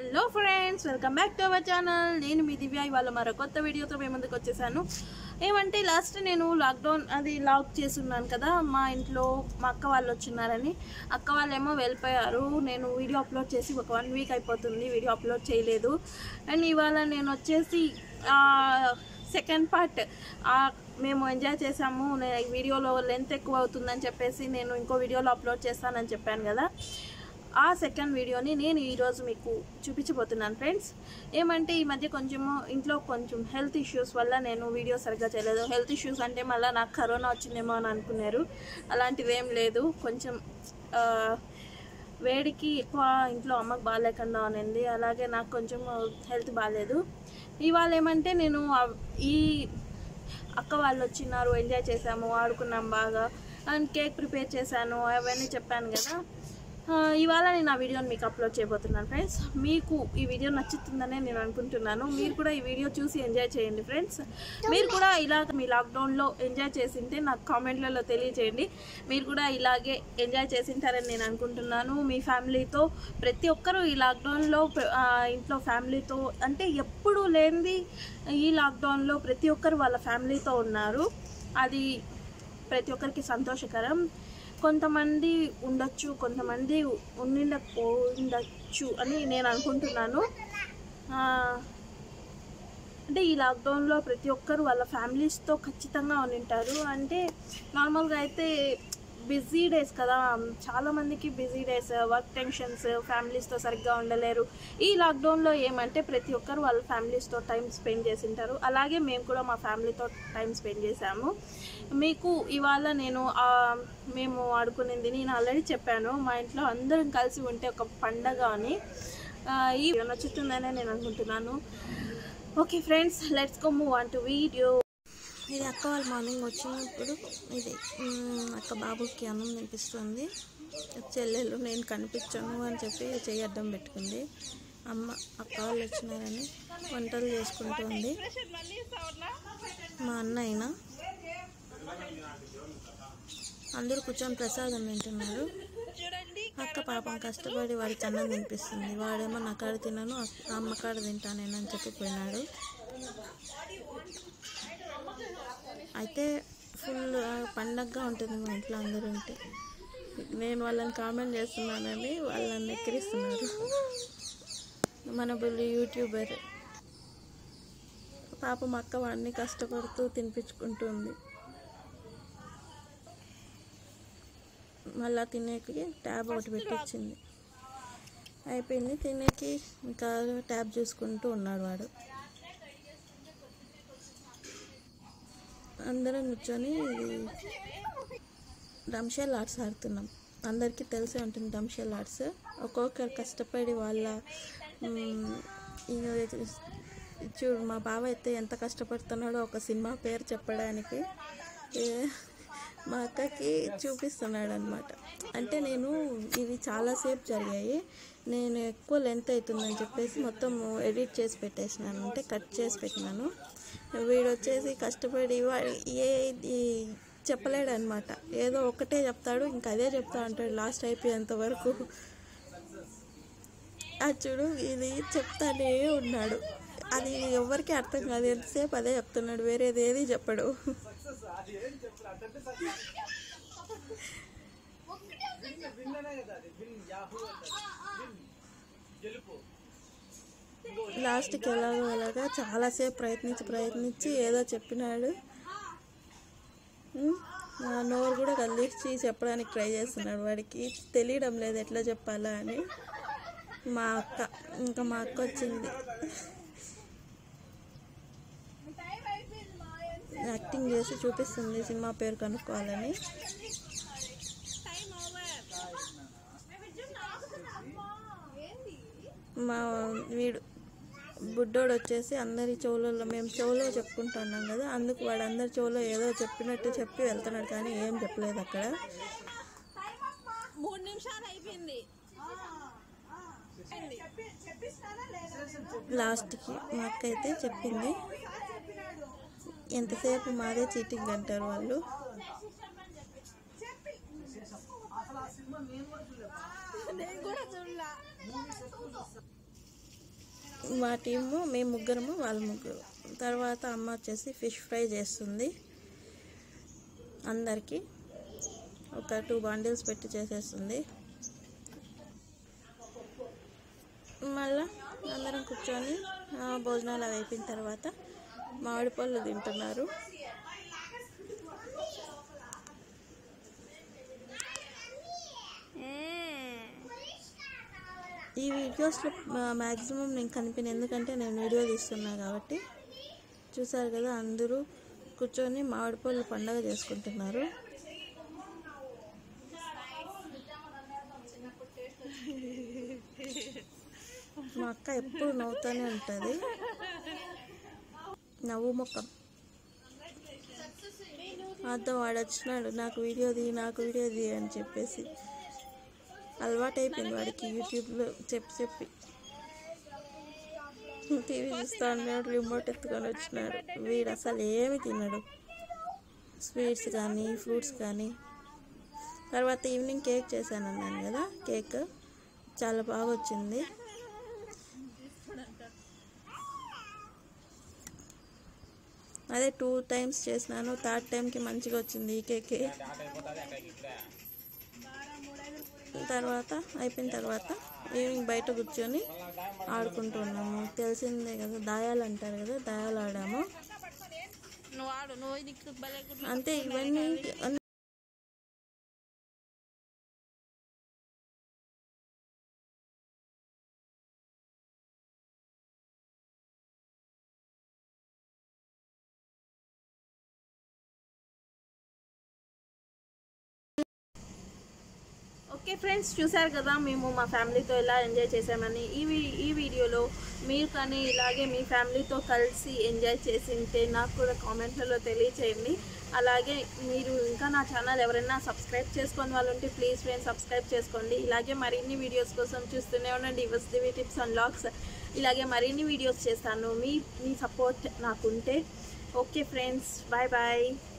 hello friends welcome back to our channel నేను మీ దివ్య ఇవాళ మరో కొత్త వీడియోతో మేము ముందుకు వచ్చేసాను ఏమంటే లాస్ట్ నేను లాక్డౌన్ అది లాక్ చేస్తున్నాను కదా మా ఇంట్లో మా అక్క వాళ్ళు వచ్చినారని అక్క వాళ్ళేమో వెళ్ళిపోయారు నేను వీడియో అప్లోడ్ చేసి ఒక వన్ వీక్ అయిపోతుంది వీడియో అప్లోడ్ చేయలేదు అండ్ ఇవాళ నేను వచ్చేసి సెకండ్ పార్ట్ మేము ఎంజాయ్ చేసాము నే- ఈ వీడియోలో లెంత్ ఎక్కువ అవుతుందని చెప్పేసి నేను ఇంకో వీడియోలో అప్లోడ్ చేస్తానని చెప్పాను కదా ఆ సెకండ్ వీడియోని నేను ఈరోజు మీకు చూపించబోతున్నాను ఫ్రెండ్స్ ఏమంటే ఈ మధ్య కొంచెము ఇంట్లో కొంచెం హెల్త్ ఇష్యూస్ వల్ల నేను వీడియో సరిగ్గా చేయలేదు హెల్త్ ఇష్యూస్ అంటే మళ్ళీ నాకు కరోనా వచ్చిందేమో అని అనుకున్నారు అలాంటివి ఏం లేదు కొంచెం ఆ, వేడికి ఎక్కువ ఇంట్లో అమ్మకు బాగాలేకుండా ఉన్నింది అలాగే నాకు కొంచెం హెల్త్ బాగాలేదు ఇవాళ ఏమంటే నేను ఆ- ఈ అక్క వాళ్ళు వచ్చినారు ఎంజాయ్ చేసాము ఆడుకున్నాం బాగా అండ్ కేక్ ప్రిపేర్ చేశాను అవన్నీ చెప్పాను కదా ఆ, ఇవాళ నేను ఆ వీడియోని మీకు అప్లోడ్ చేయబోతున్నాను ఫ్రెండ్స్ మీకు ఈ వీడియో నచ్చుతుందనే నేను అనుకుంటున్నాను మీరు కూడా ఈ వీడియో చూసి ఎంజాయ్ చేయండి ఫ్రెండ్స్ మీరు కూడా ఇలాగ మీ లాక్డౌన్లో ఎంజాయ్ చేసింటే నాకు కామెంట్లలో తెలియజేయండి మీరు కూడా ఇలాగే ఎంజాయ్ చేసింటారని నేను అనుకుంటున్నాను మీ ఫ్యామిలీతో ప్రతి ఒక్కరూ ఈ లాక్డౌన్లో ప్ర- ఆ, ఇంట్లో ఫ్యామిలీతో అంటే ఎప్పుడు లేనిది ఈ లాక్డౌన్లో ప్రతి ఒక్కరు వాళ్ళ ఫ్యామిలీతో ఉన్నారు అది ప్రతి ఒక్కరికి సంతోషకరం కొంతమంది ఉండొచ్చు కొంతమంది ఉండిండకపోయిండొచ్చు అని నేను అనుకుంటున్నాను ఆ, అంటే ఈ లాక్డౌన్లో ప్రతి ఒక్కరు వాళ్ళ ఫ్యామిలీస్తో ఖచ్చితంగా ఉండింటారు అంటే నార్మల్గా అయితే బిజీ డేస్ కదా చాలామందికి బిజీ డేస్ వర్క్ టెన్షన్స్ ఫ్యామిలీస్తో సరిగ్గా ఉండలేరు ఈ లాక్డౌన్లో ఏమంటే ప్రతి ఒక్కరు వాళ్ళ ఫ్యామిలీస్తో టైం స్పెండ్ చేసింటారు అలాగే మేము కూడా మా ఫ్యామిలీతో టైం స్పెండ్ చేశాము మీకు ఇవాళ నేను ఆ, మేము ఆడుకునేది నేను ఆల్రెడీ చెప్పాను మా ఇంట్లో అందరం కలిసి ఉంటే ఒక పండగ అని ఆ, ఈ వీడియో నచ్చుతుందనే నేను అనుకుంటున్నాను okay friends let's go move on to video ఇది అక్క వాళ్ళు మార్నింగ్ వచ్చినప్పుడు ఇది మ్, అక్క బాబుకి అన్నం తినిపిస్తుంది చెల్లెలు నేను కనిపించాను అని చెప్పి చెయ్యి అడ్డం పెట్టుకుంది అమ్మ అక్క వాళ్ళు వచ్చినారని వంటలు చేసుకుంటుంది మా అన్నయ్యన అందరూ కూర్చొని ప్రసాదం తింటున్నారు అక్క పాపం కష్టపడి వాడికి అన్నం తినిపిస్తుంది వాడేమో నా కాడ తినను అక్క- అమ్మ కాడ తింటానేనని చెప్పి పోయినాడు అయితే ఫుల్ పండగగా ఉంటుంది మా ఇంట్లో అందరూ ఉంటే నేను వాళ్ళని కామెంట్ చేస్తున్నానని వాళ్ళని ఎక్కిరిస్తున్నారు మన బుల్లి యూట్యూబర్ పాపం అక్క వాడిని కష్టపడుతూ తినిపించుకుంటుంది మళ్ళా తినేకి ట్యాబ్ ఒకటి పెట్టించింది అయిపోయింది తినేకి ఇంకా ట్యాబ్ చూసుకుంటూ ఉన్నాడు వాడు అందరం కూర్చొని ఇది డంషెల్ ఆర్ట్స్ ఆడుతున్నాం అందరికీ తెలిసే ఉంటుంది డంషెల్ ఆర్ట్స్ ఒక్కొక్కరు కష్టపడి వాళ్ళ మ్, ఇక చూడు మా బావ అయితే ఎంత కష్టపడుతున్నాడో ఒక సినిమా పేరు చెప్పడానికి ఏ, మా అక్కకి చూపిస్తున్నాడు అనమాట అంటే నేను ఇవి చాలాసేపు జరిగాయి నేను ఎక్కువ లెంత్ అవుతుందని చెప్పేసి మొత్తం ఎడిట్ చేసి పెట్టేసినాను అంటే కట్ చేసి పెట్టినాను వీడు వచ్చేసి కష్టపడి వాడి ఏ ఇది చెప్పలేడు అనమాట ఏదో ఒకటే చెప్తాడు ఇంకా అదే చెప్తా అంటాడు లాస్ట్ అయిపోయేంత వరకు అది చూడు ఇది చెప్తానే ఉన్నాడు అది ఎవరికి అర్థం కాదు ఎంతసేపు అదే చెప్తున్నాడు వేరేది ఏది చెప్పడు లాస్ట్కి ఎలాగో అలాగా చాలాసేపు ప్రయత్నించి ప్రయత్నించి ఏదో చెప్పినాడు ఉమ్, నా నోరు కూడా కదిలిచ్చి చెప్పడానికి ట్రై చేస్తున్నాడు వాడికి తెలియడం లేదు ఎట్లా చెప్పాలా అని మా అక్క ఇంకా మా అక్క వచ్చింది యాక్టింగ్ చేసి చూపిస్తుంది సినిమా పేరు కనుక్కోవాలని మా వీడు బుడ్డోడు వచ్చేసి అందరి చెవులలో మేము చెవులో చెప్పుకుంటున్నాం కదా అందుకు వాడు అందరి చెవులో ఏదో చెప్పినట్టు చెప్పి వెళ్తున్నాడు కానీ ఏం చెప్పలేదు అక్కడ మూడు నిమిషాలు అయిపోయింది లాస్ట్కి మా అక్క అయితే చెప్పింది ఎంతసేపు మాదే చీటింగ్ అంటారు వాళ్ళు నేను కూడా చూడలా మా టీము మేము ముగ్గురము వాళ్ళ ముగ్గురు తర్వాత అమ్మ వచ్చేసి ఫిష్ ఫ్రై చేస్తుంది అందరికీ ఒక టూ బాండిల్స్ పెట్టి చేసేస్తుంది మళ్ళా అందరం కూర్చొని ఆ, భోజనాలు అవి అయిపోయిన తర్వాత మామిడి పళ్ళు తింటున్నారు ఈ వీడియోస్లో మ్యాక్సిమం నేను కనిపిన ఎందుకంటే నేను వీడియో తీస్తున్నా కాబట్టి చూసారు కదా అందరూ కూర్చొని మామిడి పళ్ళు పండగ చేసుకుంటున్నారు మా అక్క ఎప్పుడు నవ్వుతూనే ఉంటుంది నవ్వు ముఖం అర్థం వాడు వచ్చినాడు నాకు వీడియో తీ నాకు వీడియో తీ అని చెప్పేసి అలవాటైపోయింది వాడికి యూట్యూబ్లో చెప్పి చెప్పి టీవీ చూస్తా ఉన్నాడు రిమోట్ ఎత్తుకొని వచ్చినాడు వీడు అసలు ఏమి తినడు స్వీట్స్ కానీ ఫ్రూట్స్ కానీ తర్వాత ఈవినింగ్ కేక్ చేశాను అన్నాను కదా కేక్ చాలా బాగా వచ్చింది అదే టూ టైమ్స్ చేసినాను థర్డ్ టైంకి మంచిగా వచ్చింది ఈ కేక్ తర్వాత అయిపోయిన తర్వాత ఈవినింగ్ బయట కూర్చొని ఆడుకుంటున్నాము తెలిసిందే కదా దాయాలు అంటారు కదా దాయాలు ఆడాము నువ్వు ఆడు నువ్వు నీకు భలే గుర్తు అంతే ఇవన్నీ అన్ని ఓకే ఫ్రెండ్స్ చూసారు కదా మేము మా ఫ్యామిలీతో ఎలా ఎంజాయ్ చేసామని ఈ వీ- ఈ వీడియోలో మీరు కానీ ఇలాగే మీ ఫ్యామిలీతో కలిసి ఎంజాయ్ చేసింటే నాకు కూడా కామెంట్లలో తెలియచేయండి అలాగే మీరు ఇంకా నా ఛానల్ ఎవరైనా సబ్స్క్రైబ్ చేసుకొని వాళ్ళు ఉంటే ప్లీజ్ ఫ్రెండ్స్ సబ్స్క్రైబ్ చేసుకోండి ఇలాగే మరిన్ని వీడియోస్ కోసం చూస్తూనే ఉండండి వస్తుంది టిప్స్ అండ్ లాగ్స్ ఇలాగే మరిన్ని వీడియోస్ చేస్తాను మీ మీ సపోర్ట్ నాకుంటే ఓకే ఫ్రెండ్స్ బాయ్ బాయ్